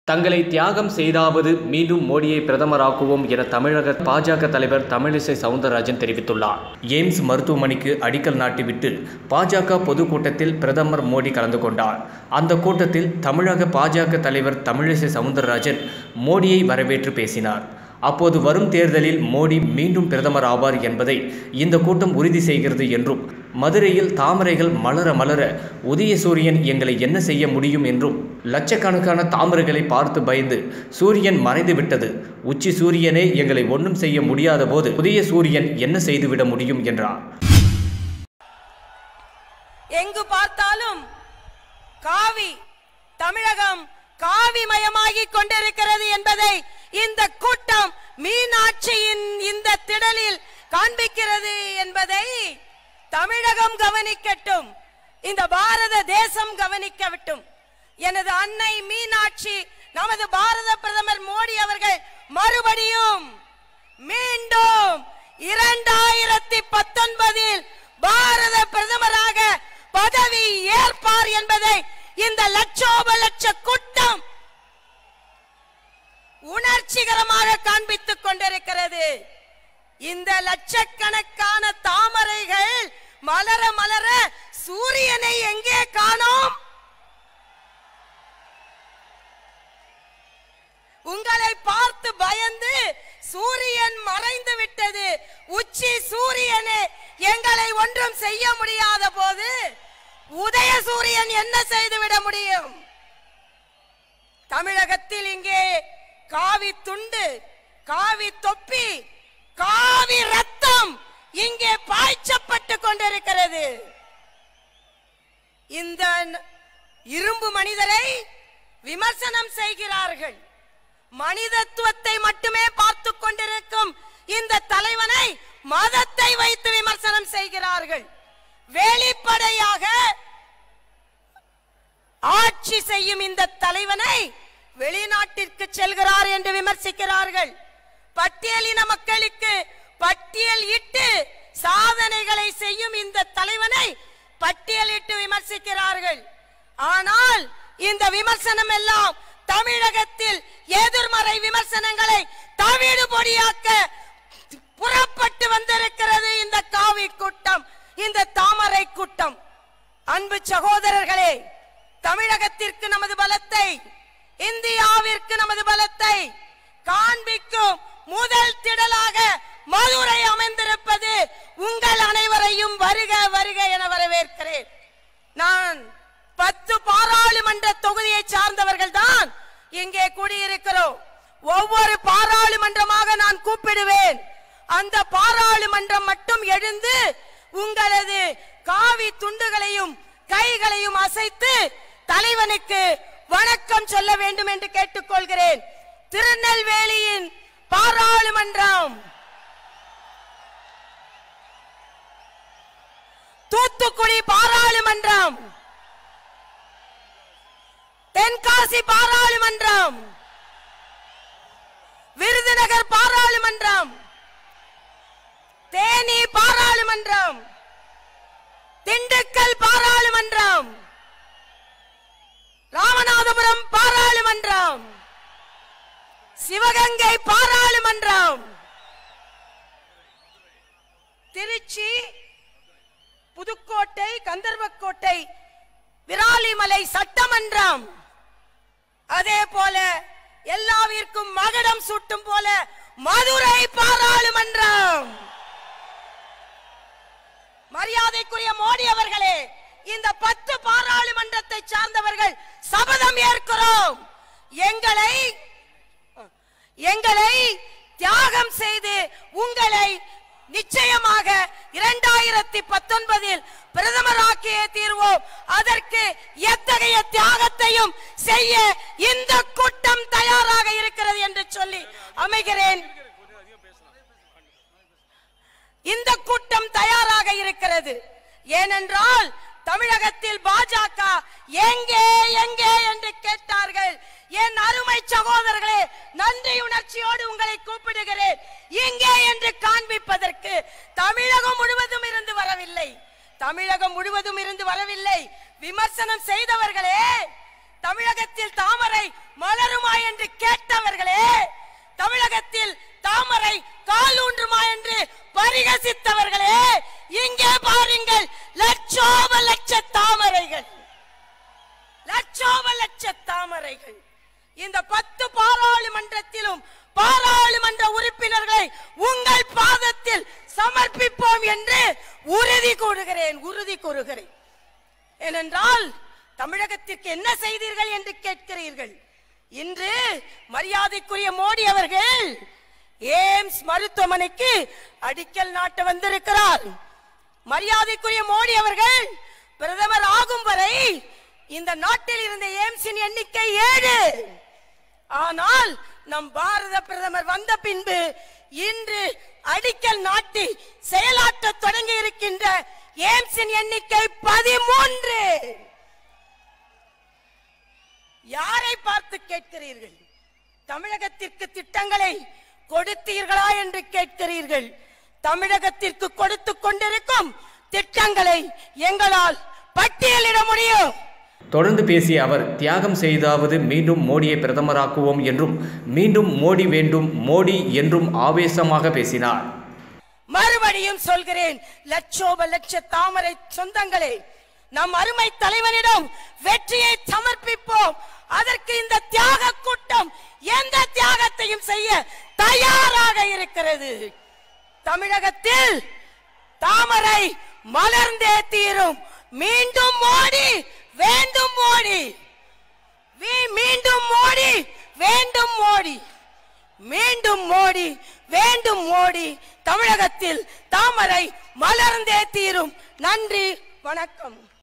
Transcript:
தங்களை தியாகம் செய்தாவது மீண்டும் மோடியை பிரதமராக்குவோம் என தமிழக பாஜக தலைவர் தமிழிசை சவுந்தரராஜன் தெரிவித்துள்ளார் எய்ம்ஸ் மருத்துவமனைக்கு அடிக்கல் நாட்டிவிட்டு பாஜக பொதுக்கூட்டத்தில் பிரதமர் மோடி கலந்து கொண்டார் அந்த கூட்டத்தில் தமிழக பாஜக தலைவர் தமிழிசை சவுந்தரராஜன் மோடியை வரவேற்று பேசினார் அப்போது வரும் தேர்தலில் மோடி மீண்டும் பிரதமர் ஆவார் என்பதை இந்த கூட்டம் உறுதி செய்கிறது என்றும் மதுரையில் தாமரைகள் மலர மலர உதய சூரியன் எங்களை என்ன செய்ய முடியும் என்றும் லட்சக்கணக்கான தாமரைகளை பார்த்து பயந்து சூரியன் மறைந்து விட்டது உச்சி சூரியனே எங்களை ஒன்றும் செய்ய முடியாத போது உதய சூரியன் என்ன செய்துவிட முடியும் என்றார் எங்கு பார்த்தாலும் காவி தமிழகம் காவிமயமாகிக் கொண்டிருக்கிறது என்பதை இந்த கூட்டம் மீனாட்சியின் இந்த திடலில் காண்பிக்கிறது என்பதை தமிழகம் கவனிக்கட்டும் இந்த பாரத தேசம் கவனிக்கவிட்டும் எனது அன்னை மீனாட்சி நமது பாரத பிரதமர் மோடி அவர்கள் மறுபடியும் மீண்டும் இரண்டாயிரத்தி பத்தொன்பதில் பாரத பிரதமராக பதவி ஏற்பார் என்பதை இந்த லட்சோப லட்ச கூட்டம் உணர்ச்சிகரமாக காண்பித்துக் கொண்டிருக்கிறது இந்த லட்சக்கணக்கான தாமரைகள் மலர மலர சூரியனை எங்கே காணோம் உங்களை பார்த்து பயந்து சூரியன் மறைந்து விட்டது உச்சி சூரியனே எங்களை ஒன்றும் செய்ய முடியாத போது உதய சூரியன் என்ன செய்துவிட முடியும் தமிழகத்தில் இங்கே காவி துண்டு காவி தொப்பி காவி ரத்தம் இங்கே பாய்ச்சப்பட்டு கொண்டிருக்கிறது இந்த ந- இரும்பு மனிதரை விமர்சனம் செய்கிறார்கள் மனிதத்துவத்தை மட்டுமே பார்த்து கொண்டிருக்கும் இந்த தலைவனை மதத்தை வைத்து விமர்சனம் செய்கிறார்கள் வெளிப்படையாக ஆட்சி செய்யும் இந்த தலைவனை வெளிநாட்டிற்கு செல்கிறார் என்று விமர்சிக்கிறார்கள் பட்டியலின மக்களுக்கு பட்டியல் இட்டு சாதனைகளை செய்யும் இந்த தலைவனை பட்டியலிட்டு விமர்சிக்கிறார்கள் ஆனால் இந்த விமர்சனம் எல்லாம் தமிழகத்தில் எதிர்மறை விமர்சனங்களை தவிடு பொடியாக்க புறப்பட்டு வந்திருக்கிறது இந்த காவி கூட்டம் இந்த தாமரை கூட்டம் அன்பு சகோதரர்களே தமிழகத்திற்கு நமது பலத்தை இந்தியாவிற்கு நமது பலத்தை காண்பிக்கும் முதல் திடலாக மதுரை அமைந்திருப்பது உங்கள் அனைவரையும் வருக வருக என வரவேற்கிறேன் நான் பத்து பாராளுமன்ற தொகுதியை சார்ந்தவர்கள் தான் இங்கே கூடியிருக்கிறோம் ஒவ்வொரு பாராளுமன்றமாக நான் கூப்பிடுவேன் அந்த பாராளுமன்றம் மட்டும் எழுந்து உங்களது காவி துண்டுகளையும் கைகளையும் அசைத்து தலைவனுக்கு வணக்கம் சொல்ல வேண்டும் என்று கேட்டுக்கொள்கிறேன் திருநெல்வேலியின் பாராளுமன்றம் தூத்துக்குடி பாராளுமன்றம் தென்காசி பாராளுமன்றம் விருதுநகர் பாராளுமன்றம் தேனி பாராளுமன்றம் திண்டுக்கல் பாராளுமன்றம் ராமநாதபுரம் பாராளுமன்றம் சிவகங்கை பாராளுமன்றம் திருச்சி புதுக்கோட்டை கந்தர்வக்கோட்டை விராலிமலை சட்டமன்றம் அதே போல எல்லாவிற்கும் மகுடம் சூட்டும் போல மதுரை பாராளுமன்றம் மரியாதைக்குரிய மோடி அவர்களே இந்த பத்து பாராளுமன்றத்தை சார்ந்தவர்கள் சபதம் ஏற்கிறோம் எங்களை எங்களை தியாகம் செய்து உங்களை நிச்சயமாக இரண்டாயிரத்தி பத்தொன்பதில் பிரதமராக்கியே தீர்வோம் அதற்கு எத்தகைய தியாகத்தையும் செய்ய இந்த கூட்டம் தயாராக இருக்கிறது என்று சொல்லி அமைகிறேன் இந்த கூட்டம் தயாராக இருக்கிறது ஏனென்றால் தமிழகத்தில் பாஜக எங்கே எங்கே என்று கேட்டார்கள் என் அருமை சகோதரர்களே நன்றி உணர்ச்சியோடு உங்களை கூப்பிடுகிறேன் எங்கே என்று காண்பிப்பதற்கு தமிழகம் முழுவதும் இருந்து வரவில்லை தமிழகம் முழுவதும் இருந்து வரவில்லை விமர்சனம் செய்தவர்களே தமிழகத்தில் தாமரை மலருமா என்று கேட்டவர்களே தமிழகத்தில் தாமரை காலூன்றுமா என்று பரிகசித்தவர்களே இங்கே பாருங்கள் லட்சோப லட்ச தாமரைகள் லட்சோப லட்ச தாமரைகள் இந்த பத்து பாராளுமன்றத்திலும் பாராளுமன்ற உறுப்பினர்களை உங்கள் பாதத்தில் சமர்ப்பிப்போம் என்று உறுதி கூறுகிறேன் உறுதி கூறுகிறேன் ஏனென்றால் தமிழகத்திற்கு என்ன செய்தீர்கள் என்று கேட்கிறீர்கள் இன்று மரியாதைக்குரிய மோடி அவர்கள் ஏம்ஸ் மருத்துவமனைக்கு அடிக்கல் நாட்ட வந்திருக்கிறார் மரியாதைக்குரிய மோடி அவர்கள் பிரதமர் ஆகும் வரை இந்த நாட்டில் இருந்த எய்ம்ஸின் எண்ணிக்கை ஏழு ஆனால் நம் பாரத பிரதமர் வந்த பின்பு இன்று அடிக்கல் நாட்டி செயலாற்ற தொடங்கி இருக்கின்ற எய்ம்ஸின் எண்ணிக்கை பதிமூன்று யாரை பார்த்து கேட்கிறீர்கள் தமிழகத்திற்கு திட்டங்களை கொடுத்தீர்களா என்று கேட்கிறீர்கள் தமிழகத்திற்கு கொடுத்து கொண்டிருக்கும் திட்டங்களை எங்களால் பட்டியலிட முடியும் தொடர்ந்து பேசிய அவர் தியாகம் செய்தாவது மீண்டும் மோடியை பிரதமராக்குவோம் என்றும் மீண்டும் மோடி வேண்டும் மோடி என்றும் ஆவேசமாக பேசினார் மறுபடியும் சொல்கிறேன் லட்சோப லட்ச தாமரை சொந்தங்களே நம் அருமை தலைவனிடம் வெற்றியை சமர்ப்பிப்போம் அதற்கு இந்த தியாக கூட்டம் எந்த தியாகத்தையும் செய்ய தயாராக இருக்கிறது தமிழகத்தில் தாமரை மலர்ந்தே தீரும் மீண்டும் மோடி வேண்டும் மோடி வி- மீண்டும் மோடி வேண்டும் மோடி மீண்டும் மோடி வேண்டும் மோடி தமிழகத்தில் தாமரை மலர்ந்தே தீரும் நன்றி வணக்கம்